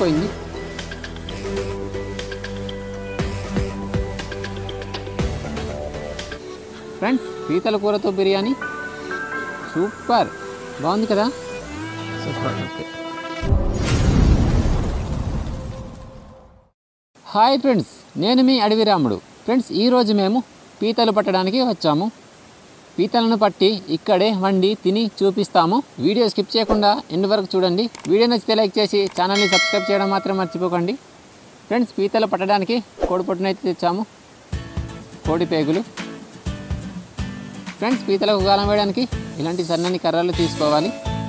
అయిపోయింది ఫ్రెండ్స్ పీతల కూరతో బిర్యానీ సూపర్ బాగుంది కదా సూపర్ ఓకే హాయ్ ఫ్రెండ్స్ నేను మీ అడవి రాముడు ఫ్రెండ్స్ ఈరోజు మేము పీతలు పట్టడానికి వచ్చాము పీతలను పట్టి ఇక్కడే వండి తిని చూపిస్తాము వీడియో స్కిప్ చేయకుండా ఎండ్ వరకు చూడండి వీడియో నచ్చితే లైక్ చేసి ఛానల్ని సబ్స్క్రైబ్ చేయడం మాత్రం మర్చిపోకండి ఫ్రెండ్స్ పీతలు పట్టడానికి కోడి పొట్టునైతే తెచ్చాము కోడి పేగులు ఫ్రెండ్స్ పీతలకు గాలం వేయడానికి ఇలాంటి సన్నని కర్రలు తీసుకోవాలి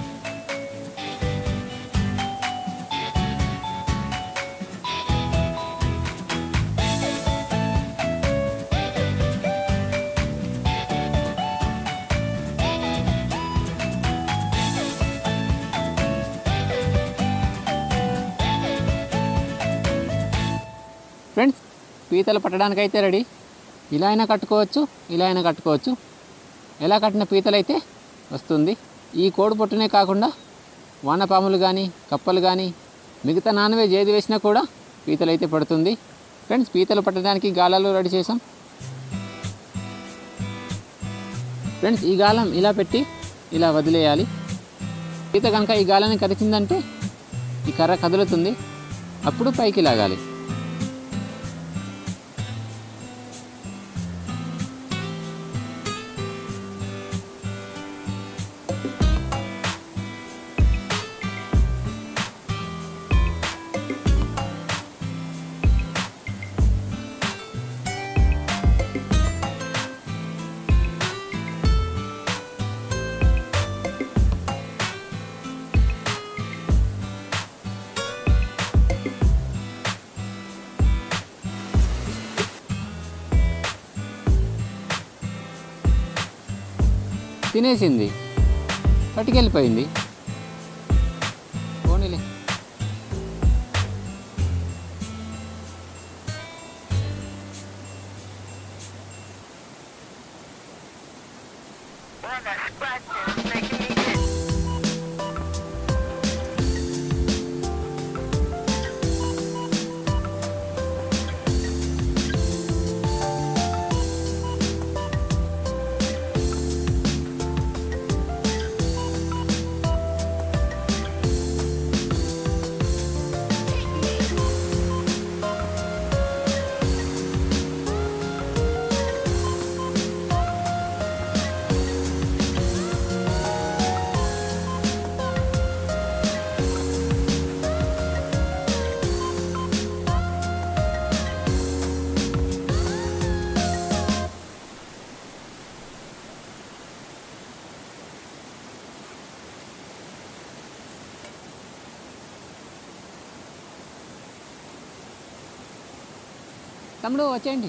ఫ్రెండ్స్ పీతలు పట్టడానికి అయితే రెడీ ఇలా అయినా కట్టుకోవచ్చు ఇలా అయినా కట్టుకోవచ్చు ఎలా కట్టిన పీతలు అయితే వస్తుంది ఈ కోడి పొట్టునే కాకుండా వానపాములు కానీ కప్పలు కానీ మిగతా నాన్ వెజ్ ఏది వేసినా కూడా పీతలు అయితే పడుతుంది ఫ్రెండ్స్ పీతలు పట్టడానికి గాలాలు రెడీ చేసాం ఫ్రెండ్స్ ఈ గాలం ఇలా పెట్టి ఇలా వదిలేయాలి పీత కనుక ఈ గాలాన్ని కరిచిందంటే ఈ కర్ర కదులుతుంది అప్పుడు పైకి లాగాలి తినేసింది పట్టుకెళ్ళిపోయింది పోనీలే One that scratches, making me itch. తమ్ముడు వచ్చేయండి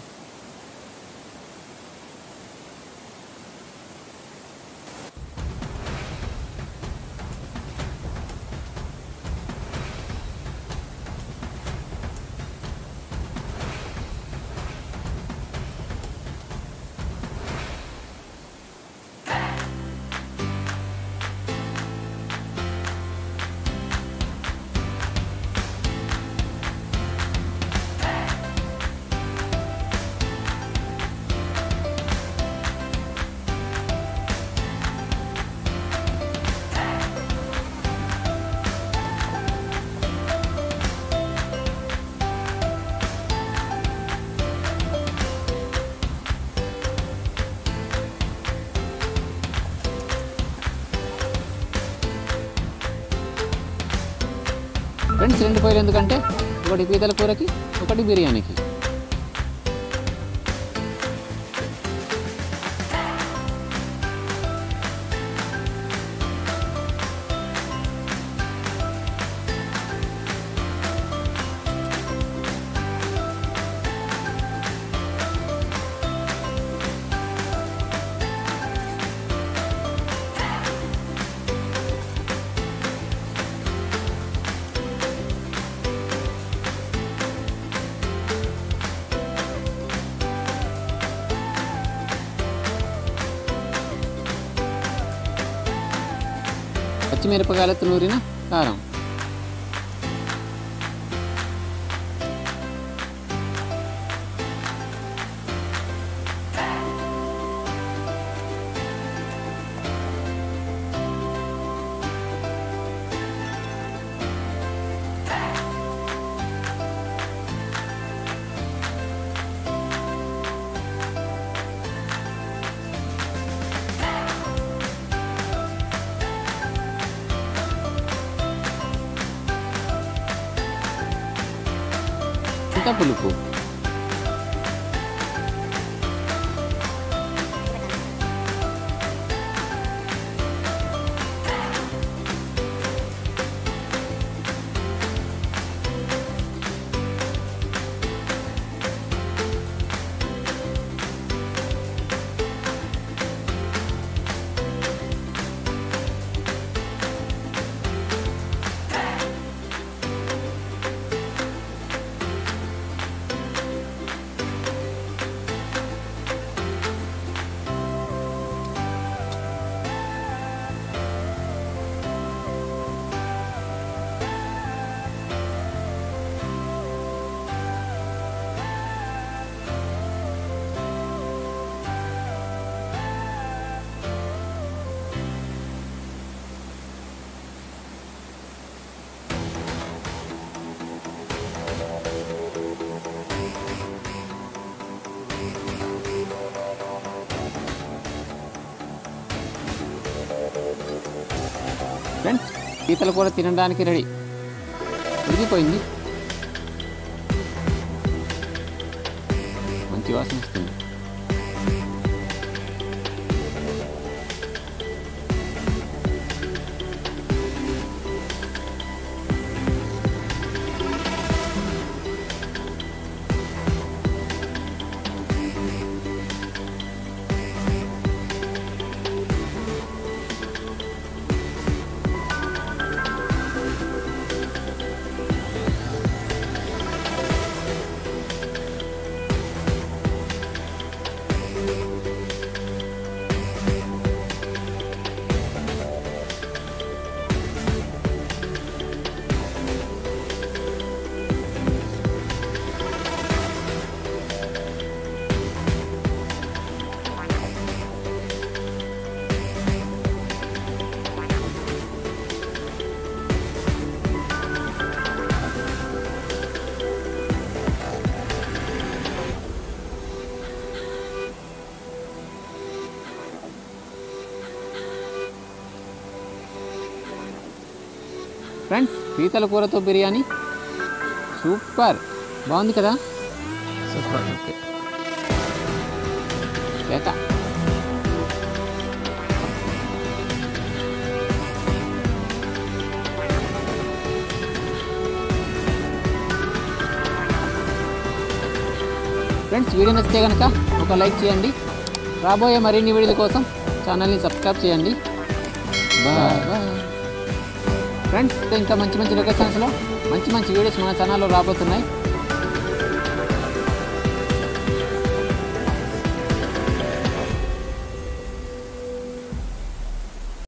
ఫ్రెండ్స్ రెండు పొయ్యిలు ఎందుకంటే ఒకటి పీతల కూరకి ఒకటి బిర్యానీకి పచ్చిమిరపకాయలతో నూరిన కారం చింత పులుపు ఫ్రెండ్స్ పీతల కూర తినడానికి రెడీ ఉడికిపోయింది మంచి వాసన వస్తుంది ఫ్రెండ్స్ పీతల కూరతో బిర్యానీ సూపర్ బాగుంది కదా సూపర్ ఓకే కేక ఫ్రెండ్స్ వీడియో నచ్చితే కనుక ఒక లైక్ చేయండి రాబోయే మరిన్ని వీడియోల కోసం ఛానల్ని సబ్స్క్రైబ్ చేయండి బాయ్ బాయ్ ఫ్రెండ్స్ ఇంకా మంచి మంచి లొకేషన్స్లో మంచి మంచి వీడియోస్ మన ఛానల్లో రాబోతున్నాయి